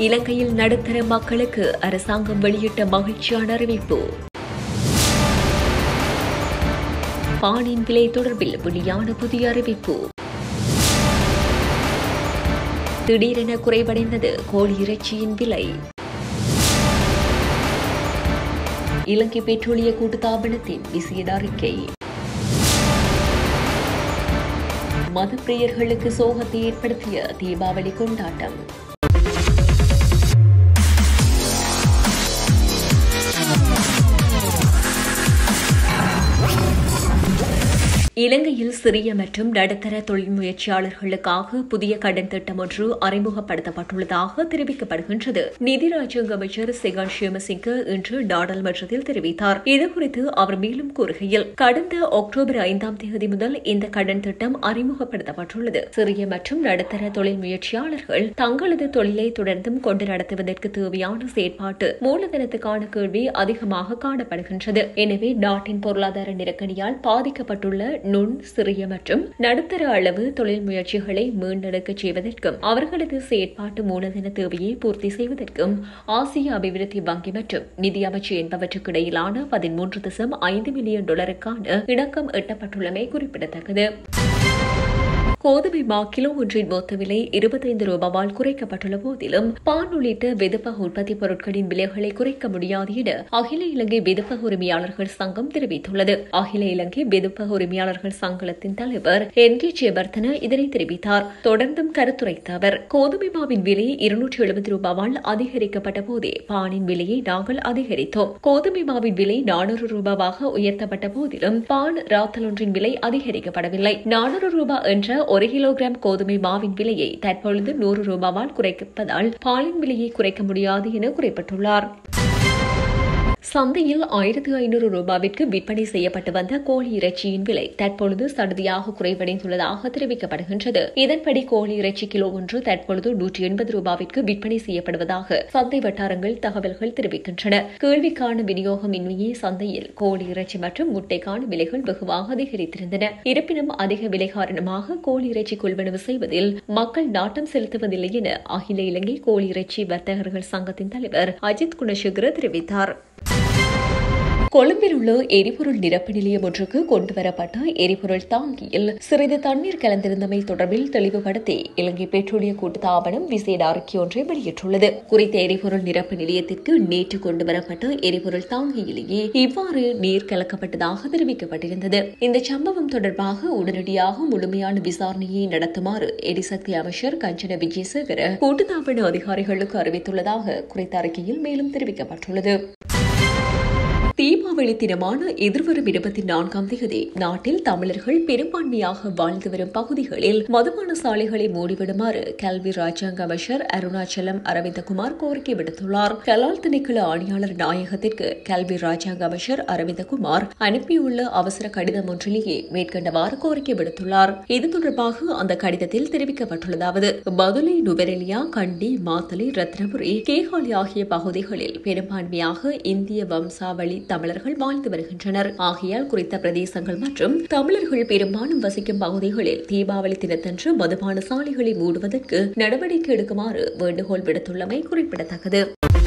இலங்கையில் நடுத்தர மக்களுக்கு அரசாங்கம் வெளியிட்ட மகிழ்ச்சியான அறிவிப்பு பானின் விலை தொடர்பில் வெளியான புதிய அறிவிப்பு திடீரென குறைவடைந்தது கோழி இறைச்சியின் விலை இலங்கை பெட்ரோலிய கூட்டுத்தாபனத்தின் விசேட அறிக்கை மதுப்பிரியர்களுக்கு சோகத்தை ஏற்படுத்திய தீபாவளி கொண்டாட்டம் இலங்கையில் சிறிய மற்றும் நடுத்தர தொழில் முயற்சியாளர்களுக்காக புதிய கடன் திட்டம் ஒன்று அறிமுகப்படுத்தப்பட்டுள்ளதாக தெரிவிக்கப்படுகின்றது நிதி ராஜாங்க அமைச்சர் செகான் ஷியமசிங்க இன்று நாடாளுமன்றத்தில் தெரிவித்தார் இதுகுறித்து அவர் மேலும் கூறுகையில் கடந்த அக்டோபர் ஐந்தாம் தேதி முதல் இந்த கடன் திட்டம் அறிமுகப்படுத்தப்பட்டுள்ளது சிறிய மற்றும் நடுத்தர தொழில் முயற்சியாளர்கள் தங்களது தொழிலை தொடர்ந்தும் கொண்டு நடத்துவதற்கு தேவையான செயற்பாட்டு மூலதனத்துக்கான கேள்வி அதிகமாக காணப்படுகின்றது எனவே நாட்டின் பொருளாதார நெருக்கடியால் பாதிக்கப்பட்டுள்ள நுண் சிறிய மற்றும் நடுத்தர அளவு தொழில் முயற்சிகளை மீண்டெடுக்கச் செய்வதற்கும் அவர்களது செயற்பாட்டு மூலதன தேவையை பூர்த்தி செய்வதற்கும் ஆசிய அபிவிருத்தி வங்கி மற்றும் நிதி அமைச்சு என்பவற்றுக்கு இடையிலான பதிமூன்று தசம் ஐந்து மில்லியன் டாலருக்கான இணக்கம் எட்டப்பட்டுள்ளமை குறிப்பிடத்தக்கது கோதுமை மா கிலோ ஒன்றின் மொத்த விலை இருபத்தைந்து ரூபாவால் குறைக்கப்பட்டுள்ள போதிலும் பான் உள்ளிட்ட வெதுப்பக உற்பத்தி பொருட்களின் விலைகளை குறைக்க முடியாது என அகில இலங்கை வெதுப்பக உரிமையாளர்கள் சங்கம் தெரிவித்துள்ளது அகில இலங்கை வெதுப்பக உரிமையாளர்கள் சங்கத்தின் தலைவர் என் கே ஜெயவர்தன இதனை தெரிவித்தார் தொடர்ந்தும் கருத்துரைத்த அவர் கோதுமை மாவின் விலை இருநூற்றி எழுபது ரூபாவால் அதிகரிக்கப்பட்ட போதே பானின் விலையை நாங்கள் அதிகரித்தோம் கோதுமை மாவின் விலை நானூறு ரூபாவாக உயர்த்தப்பட்ட போதிலும் பான் ராத்தல் ஒன்றின் விலை அதிகரிக்கப்படவில்லை நானூறு ரூபாய் என்ற ஒரு கிலோகிராம் கோதுமை மாவின் விலையை தற்பொழுது நூறு ரூபாவால் குறைப்பதால் பாலின் விலையை குறைக்க முடியாது என குறிப்பிட்டுள்ளார் சந்தையில் ஆயிரத்து ஐநூறு ரூபாவிற்கு விற்பனை செய்யப்பட்டு வந்த கோழி இறைச்சியின் விலை தற்பொழுது சடுதியாக குறைவடைந்துள்ளதாக தெரிவிக்கப்படுகின்றது இதன்படி கோழி இறைச்சி கிலோ ஒன்று தற்பொழுது நூற்றி எண்பது ரூபாவிற்கு விற்பனை செய்யப்படுவதாக சந்தை வட்டாரங்கள் தகவல்கள் தெரிவிக்கின்றன கேள்விக்கான விநியோகம் இன்மையே சந்தையில் கோழி இறைச்சி மற்றும் முட்டைக்கான விலைகள் வெகுவாக அதிகரித்திருந்தன இருப்பினும் அதிக விலை காரணமாக கோழி இறைச்சி கொள்வனவு செய்வதில் மக்கள் நாட்டம் செலுத்துவதில்லை என அகில இலங்கை கோழி இறைச்சி வர்த்தகர்கள் சங்கத்தின் தலைவர் அஜித் குணசேகர தெரிவித்தார் கொழும்பில் உள்ள எரிபொருள் நிரப்பு நிலையம் ஒன்றுக்கு கொண்டுவரப்பட்ட எரிபொருள் தாங்கியில் சிறிது தண்ணீர் கலந்திருந்தமை தொடர்பில் தெளிவுபடுத்தி இலங்கை பெட்ரோலிய கூட்டுத்தாபனம் விசேட அறிக்கை ஒன்றை வெளியிட்டுள்ளது குறித்த எரிபொருள் நிரப்பு நிலையத்திற்கு நேற்று கொண்டுவரப்பட்ட எரிபொருள் தாங்கியிலேயே இவ்வாறு நீர் கலக்கப்பட்டதாக தெரிவிக்கப்பட்டிருந்தது இந்த சம்பவம் தொடர்பாக உடனடியாக முழுமையான விசாரணையை நடத்துமாறு எரிசக்தி அமைச்சர் கஞ்சன விஜயசேகர கூட்டுத்தாபன அதிகாரிகளுக்கு அறிவித்துள்ளதாக குறித்த அறிக்கையில் மேலும் தெரிவிக்கப்பட்டுள்ளது தீபாவளி தினமான எதிர்வரும் இருபத்தி நான்காம் தேதி நாட்டில் தமிழர்கள் பெரும்பான்மையாக வாழ்ந்து வரும் பகுதிகளில் மதுபான சாலைகளை மூடிவிடுமாறு கல்வி ராஜாங்க அமைச்சர் அருணாச்சலம் அரவிந்தகுமார் கோரிக்கை விடுத்துள்ளார் கலால் திணைக்கள ஆணையாளர் நாயகத்திற்கு கல்வி ராஜாங்க அமைச்சர் அரவிந்தகுமார் அனுப்பியுள்ள அவசர கடிதம் ஒன்றிலேயே மேற்கண்டவாறு கோரிக்கை விடுத்துள்ளார் இது தொடர்பாக அந்த கடிதத்தில் தெரிவிக்கப்பட்டுள்ளதாவது பதுளை நுவரெலியா கண்டி மாத்தலை ரத்னபுரி கேகாலி ஆகிய பகுதிகளில் பெரும்பான்மையாக இந்திய வம்சாவளி தமிழர்கள் வாழ்ந்து வருகின்றனர் ஆகையால் குறித்த பிரதேசங்கள் மற்றும் தமிழர்கள் பெரும்பாலும் வசிக்கும் பகுதிகளில் தீபாவளி தினத்தன்று மதுபான சாலைகளை மூடுவதற்கு நடவடிக்கை எடுக்குமாறு வேண்டுகோள் விடுத்துள்ளமை குறிப்பிடத்தக்கது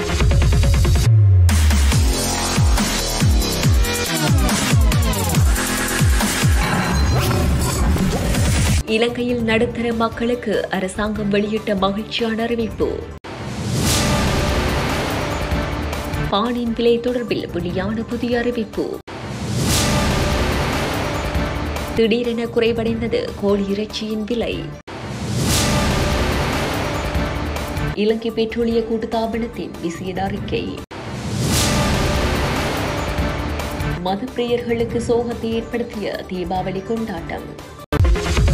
இலங்கையில் நடுத்தர மக்களுக்கு அரசாங்கம் வெளியிட்ட மகிழ்ச்சியான அறிவிப்பு பானின் விலை தொடர்பில் வெளியான புதிய அறிவிப்பு திடீரென குறைவடைந்தது கோழி இறைச்சியின் விலை இலங்கை பெட்ரோலிய கூட்டுத்தாபனத்தின் விசேட அறிக்கை மதுப்பிரியர்களுக்கு சோகத்தை ஏற்படுத்திய தீபாவளி கொண்டாட்டம்